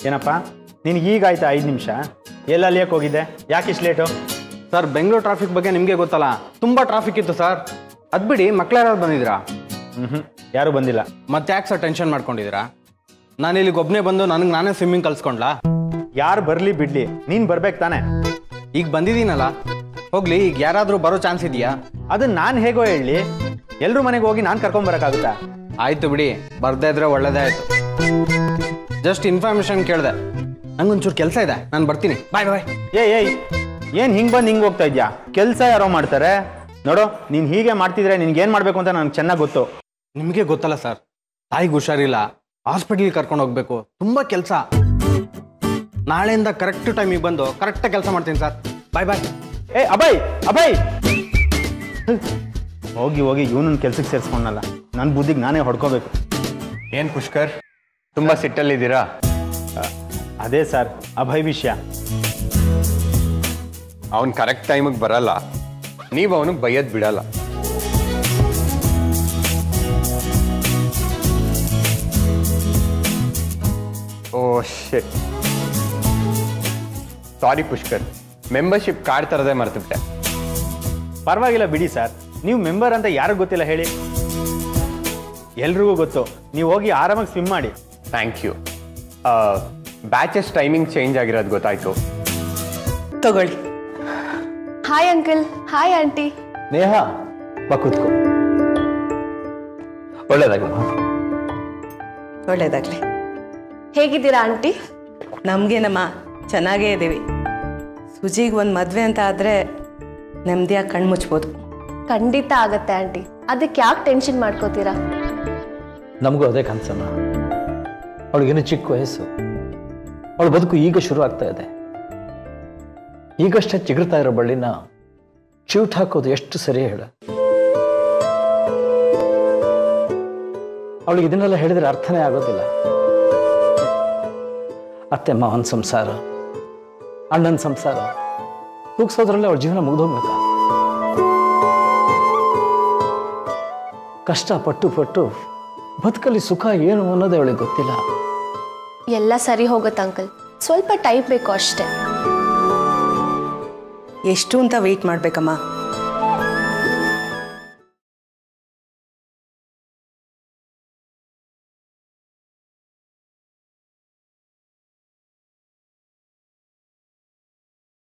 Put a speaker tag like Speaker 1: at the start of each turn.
Speaker 1: ಏನಪ್ಪ ನಿನಗೆ ಈಗ ಆಯ್ತಾ ಐದು ನಿಮಿಷ ಎಲ್ಲ ಅಲಿಯಕ್ಕೆ ಹೋಗಿದ್ದೆ ಯಾಕೆ ಇಷ್ಟು ಲೇಟು
Speaker 2: ಸರ್ ಬೆಂಗಳೂರು ಟ್ರಾಫಿಕ್ ಬಗ್ಗೆ ನಿಮಗೆ ಗೊತ್ತಲ್ಲ ತುಂಬ ಟ್ರಾಫಿಕ್ ಇತ್ತು ಸರ್ ಅದು ಬಿಡಿ ಮಕ್ಳ್ಯಾರು ಬಂದಿದ್ದೀರಾ
Speaker 1: ಹ್ಞೂ ಯಾರೂ ಬಂದಿಲ್ಲ
Speaker 2: ಮತ್ತೆ ಯಾಕೆ ಸರ್ ಟೆನ್ಷನ್ ಮಾಡ್ಕೊಂಡಿದ್ದೀರಾ ನಾನು ಇಲ್ಲಿಗೆ ಒಬ್ಬನೇ ಬಂದು ನನಗೆ ನಾನೇ ಸ್ವಿಮ್ಮಿಂಗ್ ಕಲ್ಸ್ಕೊಂಡ್ಲಾ
Speaker 1: ಯಾರು ಬರಲಿ ಬಿಡಲಿ ನೀನು ಬರ್ಬೇಕು ತಾನೆ
Speaker 2: ಈಗ ಬಂದಿದ್ದೀನಲ್ಲ ಹೋಗ್ಲಿ ಈಗ ಯಾರಾದರೂ ಬರೋ ಚಾನ್ಸ್ ಇದೆಯಾ
Speaker 1: ಅದನ್ನ ನಾನು ಹೇಗೋ ಹೇಳಿ ಎಲ್ಲರೂ ಮನೆಗೆ ಹೋಗಿ ನಾನು ಕರ್ಕೊಂಬರಕ್ಕಾಗುತ್ತಾ
Speaker 2: ಆಯ್ತು ಬಿಡಿ ಬರ್ದೇ ಇದ್ರೆ ಒಳ್ಳೇದೇ ಆಯ್ತು ಜಸ್ಟ್ ಇನ್ಫಾರ್ಮೇಶನ್ ಕೇಳಿದೆ ನಂಗೊಂಚೂರು ಕೆಲಸ ಇದೆ ನಾನು ಬರ್ತೀನಿ ಬಾಯ್ ಬಾಯ್
Speaker 1: ಏಯ್ ಏಯ್ ಏನು ಹಿಂಗೆ ಬಂದು ಹಿಂಗೆ ಹೋಗ್ತಾ ಇದ್ಯಾ ಕೆಲಸ ಯಾರೋ ಮಾಡ್ತಾರೆ ನೋಡು ನೀನು ಹೀಗೆ ಮಾಡ್ತಿದ್ರೆ ನಿನ್ಗೆ ಏನು ಮಾಡಬೇಕು ಅಂತ ನನಗೆ ಚೆನ್ನಾಗಿ ಗೊತ್ತು
Speaker 2: ನಿಮಗೆ ಗೊತ್ತಲ್ಲ ಸರ್ ತಾಯಿಗೆ ಹುಷಾರಿಲ್ಲ ಹಾಸ್ಪಿಟ್ಲಿಗೆ ಕರ್ಕೊಂಡು ಹೋಗ್ಬೇಕು ತುಂಬ ಕೆಲಸ ನಾಳೆಯಿಂದ ಕರೆಕ್ಟ್ ಟೈಮಿಗೆ ಬಂದು ಕರೆಕ್ಟಾಗಿ ಕೆಲಸ ಮಾಡ್ತೀನಿ ಸರ್ ಬಾಯ್ ಬಾಯ್
Speaker 1: ಏ ಅಭಯ್ ಅಭಯ್ ಹೋಗಿ ಹೋಗಿ ಇವನನ್ನ ಕೆಲ್ಸಕ್ಕೆ ಸೇರಿಸ್ಕೊಂಡಲ್ಲ ನನ್ನ ಬುದ್ಧಿಗೆ ನಾನೇ ಹೊಡ್ಕೋಬೇಕು
Speaker 3: ಏನ್ ಪುಷ್ಕರ್ ತುಂಬಾ ಸಿಟ್ಟಲ್ಲಿದ್ದೀರಾ
Speaker 1: ಅದೇ ಸರ್ ಅಭಯ್ ವಿಷಯ
Speaker 3: ಅವನ್ ಕರೆಕ್ಟ್ ಟೈಮಿಗೆ ಬರಲ್ಲ ನೀವು ಅವನಿಗೆ ಬೈಯದ್ ಬಿಡಲ್ಲ oh shit sorry Pushkar membership card ತರದೇ ಮರ್ತಿಬಿಟ್ಟೆ
Speaker 1: ಪರವಾಗಿಲ್ಲ ಬಿಡಿ ಸರ್ ನೀವು ಮೆಂಬರ್ ಅಂತ ಯಾರಿಗೂ ಗೊತ್ತಿಲ್ಲ ಹೇಳಿ ಎಲ್ರಿಗೂ ಗೊತ್ತು ನೀವು ಹೋಗಿ ಆರಾಮಾಗಿ ಸ್ವಿಮ್ ಮಾಡಿ
Speaker 3: thank you batches timing change ಆಗಿರೋದು ಗೊತ್ತಾಯ್ತು
Speaker 4: ತಗೊಳ್ಳಿ
Speaker 5: hi uncle hi aunty
Speaker 6: Neha ಬಾ ಕೂತ್ಕೋ ಒಳ್ಳೇದಾಗಮ್ಮ
Speaker 4: ಒಳ್ಳೇದಾಗ್ಲಿ
Speaker 5: ಹೇಗಿದ್ದೀರಾ ಆಂಟಿ
Speaker 4: ನಮಗೇನಮ್ಮ ಚೆನ್ನಾಗೇ ಇದ್ದೀವಿ ಸುಜಿಗೆ ಒಂದು ಮದುವೆ ಅಂತ ಆದರೆ ನೆಮ್ಮದಿಯಾಗಿ ಕಣ್ಣು ಮುಚ್ಬೋದು
Speaker 5: ಖಂಡಿತ ಆಗತ್ತೆ ಆಂಟಿ ಅದಕ್ಕೆ ಯಾಕೆ ಟೆನ್ಷನ್ ಮಾಡ್ಕೋತೀರಾ
Speaker 6: ನಮಗೂ ಅದೇ ಕನಸಮ್ಮ ಅವಳಿಗೇನು ಚಿಕ್ಕ ವಯಸ್ಸು ಅವಳ ಬದುಕು ಈಗ ಶುರು ಆಗ್ತಾ ಇದೆ ಈಗಷ್ಟೇ ಚಿಗುರ್ತಾ ಇರೋ ಬಳ್ಳಿನ ಚಿವುಟ್ ಹಾಕೋದು ಎಷ್ಟು ಸರಿ ಹೇಳ ಅವಳಿಗೆ ಇದನ್ನೆಲ್ಲ ಹೇಳಿದ್ರೆ ಅರ್ಥನೇ ಆಗೋದಿಲ್ಲ ಅತ್ತೆ ಮಾವನ ಸಂಸಾರ ಅಣ್ಣನ ಸಂಸಾರ ಕೂಗ್ಸೋದ್ರಲ್ಲಿ ಅವಳ ಜೀವನ ಮುಗ್ದೋಗ್ಬೇಕಾ ಕಷ್ಟ ಪಟ್ಟು ಪಟ್ಟು ಬದುಕಲ್ಲಿ ಸುಖ ಏನು ಅನ್ನೋದೇ ಅವಳಿಗೆ ಗೊತ್ತಿಲ್ಲ
Speaker 5: ಎಲ್ಲ ಸರಿ ಹೋಗುತ್ತೆ ಅಂಕಲ್ ಸ್ವಲ್ಪ ಟೈಮ್ ಬೇಕು ಅಷ್ಟೇ
Speaker 4: ಎಷ್ಟು ಅಂತ ವೆಯ್ಟ್ ಮಾಡಬೇಕಮ್ಮ